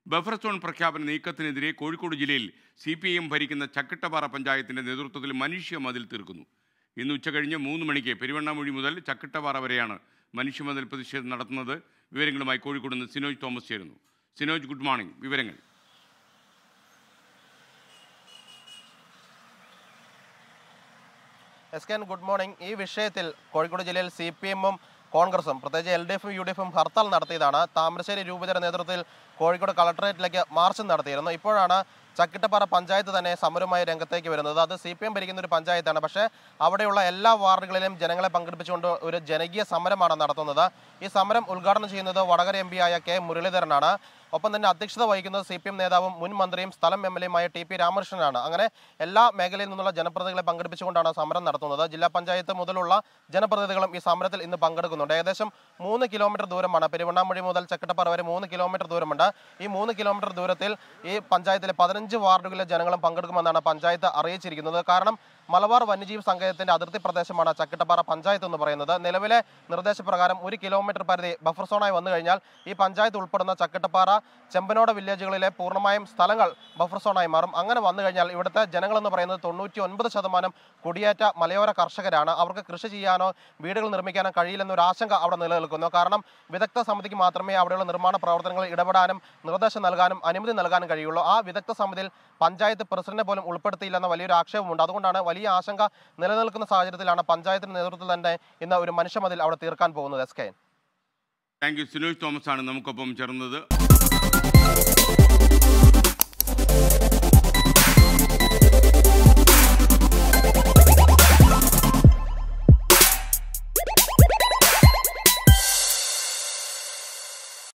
buffer zone പ്രഖ്യാപന നീക്കത്തിനെതിരെ കോഴിക്കോട് ജില്ലയിൽ C P I M ഭരിക്കുന്ന ചക്കിട്ടപ്പാറ പഞ്ചായത്തിന്റെ നേതൃത്വത്തിൽ മനുഷ്യ മതിൽ തീർക്കുന്നു ഇന്ന് ഉച്ചകഴിഞ്ഞ് മൂന്ന് മണിക്ക് പെരുവണ്ണാമൊഴി മുതൽ ചക്കിട്ടപ്പാറ വരെയാണ് മനുഷ്യമതിൽ പ്രതിഷേധം നടത്തുന്നത് വിവരങ്ങളുമായി കോഴിക്കോട് നിന്ന് സിനോജ് തോമസ് ചേരുന്നു സിനോജ് ഗുഡ് മോർണിംഗ് വിവരങ്ങൾ S K N good morning ഈ വിഷയത്തിൽ കോഴിക്കോട് ജില്ലയിൽ സി പി എമ്മും കോൺഗ്രസും പ്രത്യേകിച്ച് എൽ ഡി എഫും യു ഡി എഫും ഹർത്താൽ നടത്തിയതാണ് താമരശ്ശേരി രൂപതയുടെ നേതൃത്വത്തിൽ കോഴിക്കോട് കളക്ടറേറ്റിലേക്ക് മാർച്ച് നടത്തിയിരുന്നു ഇപ്പോഴാണ് ചക്കിട്ടപ്പാറ പഞ്ചായത്ത് തന്നെ സമരവുമായി രംഗത്തേക്ക് വരുന്നത് അത് സി പി എം ഭരിക്കുന്ന ഒരു പഞ്ചായത്താണ് പക്ഷേ അവിടെയുള്ള എല്ലാ വാർഡുകളിലും ജനങ്ങളെ പങ്കെടുപ്പിച്ചുകൊണ്ട് ഒരു ജനകീയ സമരമാണ് നടത്തുന്നത് ഈ സമരം ഉദ്ഘാടനം ചെയ്യുന്നത് വടകര എം ആയ കെ മുരളീധരനാണ് ഒപ്പം തന്നെ അധ്യക്ഷത വഹിക്കുന്നത് സി പി എം നേതാവും മുൻ മന്ത്രിയും സ്ഥലം എം എൽ എയുമായ ടി പി രാമകൃഷ്ണനാണ് അങ്ങനെ എല്ലാ മേഖലയിൽ നിന്നുള്ള ജനപ്രതിനിധികളെ പങ്കെടുപ്പിച്ചുകൊണ്ടാണ് സമരം നടത്തുന്നത് ജില്ലാ പഞ്ചായത്ത് മുതലുള്ള ജനപ്രതിനിധികളും ഈ സമരത്തിൽ ഇന്ന് പങ്കെടുക്കുന്നുണ്ട് ഏകദേശം മൂന്ന് കിലോമീറ്റർ ദൂരമാണ് പെരുവണ്ണാമൊഴി മുതൽ ചക്കട്ടപ്പാറ വരെ മൂന്ന് കിലോമീറ്റർ ദൂരമുണ്ട് ഈ മൂന്ന് കിലോമീറ്റർ ദൂരത്തിൽ ഈ പഞ്ചായത്തിലെ പതിനഞ്ച് വാർഡുകളിലെ ജനങ്ങളും പങ്കെടുക്കുമെന്നാണ് പഞ്ചായത്ത് അറിയിച്ചിരിക്കുന്നത് കാരണം മലബാർ വന്യജീവി സങ്കേതത്തിന്റെ അതിർത്തി പ്രദേശമാണ് ചക്കിട്ടപ്പാറ പഞ്ചായത്ത് എന്ന് പറയുന്നത് നിലവിലെ നിർദ്ദേശപ്രകാരം ഒരു കിലോമീറ്റർ പരിധി ബഫർ സോണായി വന്നു കഴിഞ്ഞാൽ ഈ പഞ്ചായത്ത് ഉൾപ്പെടുന്ന ചക്കിട്ടപ്പാറ ചെമ്പനോട് വില്ലേജുകളിലെ പൂർണ്ണമായും സ്ഥലങ്ങൾ ബഫർ സോണായി മാറും അങ്ങനെ വന്നു കഴിഞ്ഞാൽ ഇവിടുത്തെ ജനങ്ങൾ എന്ന് പറയുന്നത് തൊണ്ണൂറ്റി ഒൻപത് ശതമാനം കുടിയേറ്റ മലയോര കർഷകരാണ് അവർക്ക് കൃഷി ചെയ്യാനോ വീടുകൾ നിർമ്മിക്കാനോ കഴിയില്ലെന്നൊരു ആശങ്ക അവിടെ നിലനിൽക്കുന്നു കാരണം വിദഗ്ധ സമിതിക്ക് മാത്രമേ അവിടെയുള്ള നിർമ്മാണ പ്രവർത്തനങ്ങളിൽ ഇടപെടാനും നിർദ്ദേശം നൽകാനും അനുമതി നൽകാനും കഴിയുള്ളൂ ആ വിദഗ്ധ സമിതിയിൽ പഞ്ചായത്ത് പ്രസിഡന്റിനെ പോലും ഉൾപ്പെടുത്തിയില്ലെന്ന വലിയൊരു ആക്ഷേപമുണ്ട് അതുകൊണ്ടാണ് വലിയ ആശങ്ക നിലനിൽക്കുന്ന സാഹചര്യത്തിലാണ് പഞ്ചായത്തിന്റെ നേതൃത്വത്തിൽ തന്നെ ഇന്ന് ഒരു മനുഷ്യമതിൽ അവിടെ തീർക്കാൻ പോകുന്നത് S K thank you Sinoj Thomas ആണ് നമുക്കൊപ്പം ചേർന്നത്